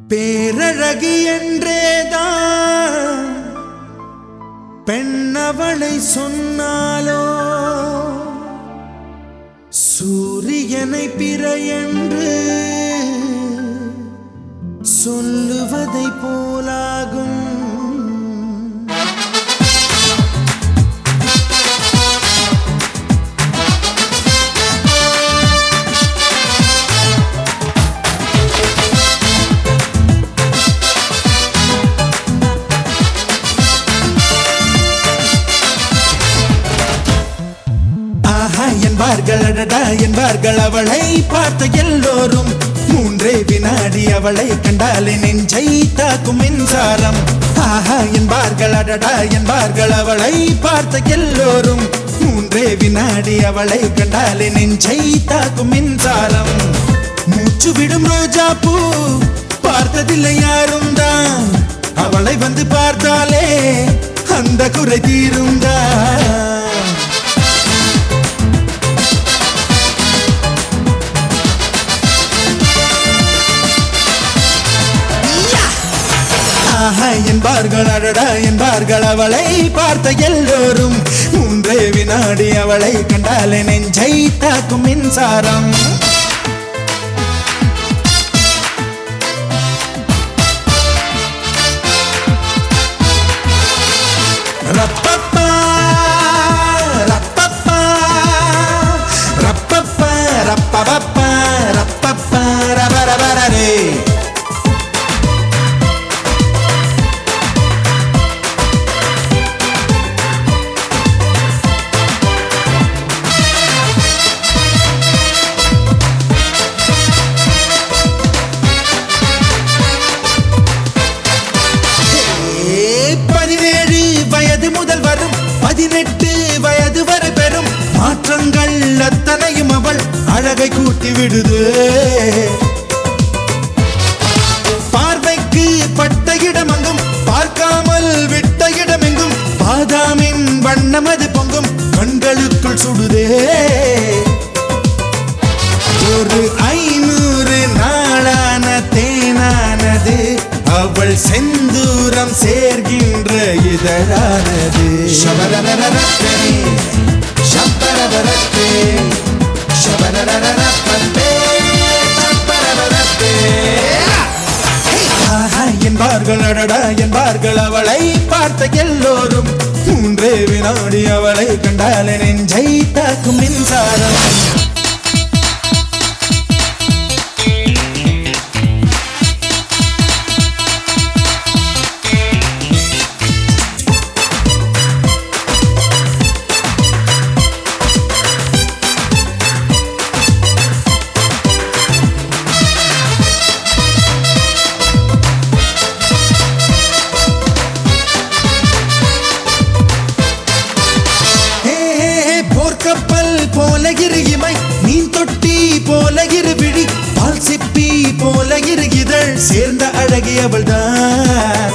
பேரழகி என்றேதான் பெண்ணவளை சொன்னாலோ சூரியனை பிற என்று சொல்லுவதை போலாகும் ஆஹா என்பார்கள் அடடா என்பார்கள் அவளை பார்த்த எல்லோரும் மூன்றே வினாடி அவளை கண்டாலே நெஞ்சை தாக்கும் மின்சாரம் ஆஹா என்பார்கள் அடடா என்பார்கள் அவளை பார்த்த எல்லோரும் மூன்றே வினாடி அவளை கண்டாலே நெஞ்சை தாக்கும் மின்சாரம் மூச்சு விடும் ரோஜா பூ பார்த்ததில்லை யாரும் தான் அவளை வந்து பார்த்தாலே அந்த குறை தீரும் தான் ஆஹா என்பார்கள் அடடா என்பார்கள் அவளை பார்த்த எல்லோரும் மூன்றே வினாடி அவளை கண்டாலே நெஞ்சை தாக்கும் மின்சாரம் ரப்பப்பா, ரப்பப்பா, ரப்பப்பா, ரப்பபப்பா, ரப்பப்பா, ரபரபரரே. ஏ, பதினேழு வயது முதல் வரும் பதினெட்டு வயது வரை பெறும் மாற்றங்கள் அத்தனையும் அவள் அழகை கூட்டி விடுது பார்வைக்கு பட்ட இடமெங்கும் பார்க்காமல் விட்ட இடமெங்கும் பாதாமின் வண்ணம் அது பொங்கும் கண்களுக்குள் சுடுதே ஒரு ஐநூறு நாளான தேனானது அவள் செந்தூரம் சேர்கின்ற இதழானது ஷபரரரரப்பே, ஷப்பரபரப்பே, ஷபரரரரப்பே, ஷப்பரபரப்பே. ஆஹா என்பார்கள் அடடா என்பார்கள் அவளை பார்த்த எல்லோரும் மூன்றே வினாடி அவளை கண்டாலே நெஞ்சை தாக்கும் மின்சாரம் ஹே, ஹே, ஹே, போர்க்கப்பல் போல இரு இமை மீன் தொட்டி போல இரு விழி பால் சிப்பி போல இரு இதழ் சேர்ந்த அழகியவள் தான்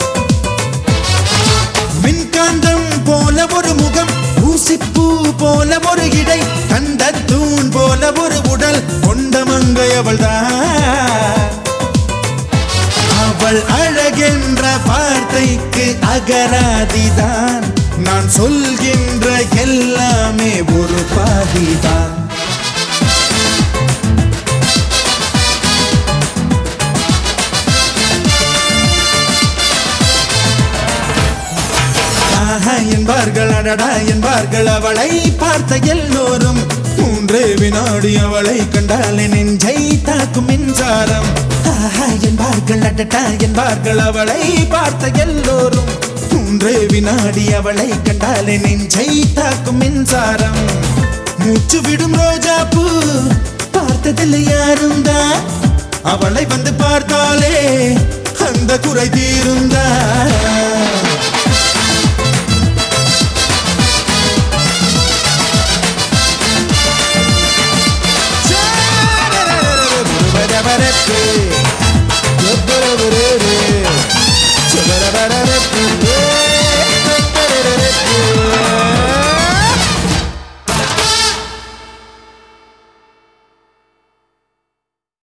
மின்காந்தம் போல ஒரு முகம் ஊசிப்பூ போல ஒரு இடை கண்ட தூண் போல ஒரு உடல் கொண்ட மங்கையவள் தான் அவள் அழகென்ற வார்த்தைக்கு அகராதிதான் நான் சொல்கின்ற எல்லாமே ஒரு பாதிதான் ஆஹா என்பார்கள் அடடா என்பார்கள் அவளை பார்த்த எல்லோரும் மூன்றே வினாடி அவளை கண்டாலே நெஞ்சை தாக்கும் மின்சாரம் ஆஹா என்பார்கள் அடடா என்பார்கள் அவளை பார்த்த எல்லோரும் மூன்றே வினாடி அவளை கண்டாலே நெஞ்சை தாக்கும் மின்சாரம் மூச்சு விடும் ரோஜா பூ பார்த்ததில்லை யாரும் தான் அவளை வந்து பார்த்தாலே அந்த குறை தீருந்தான்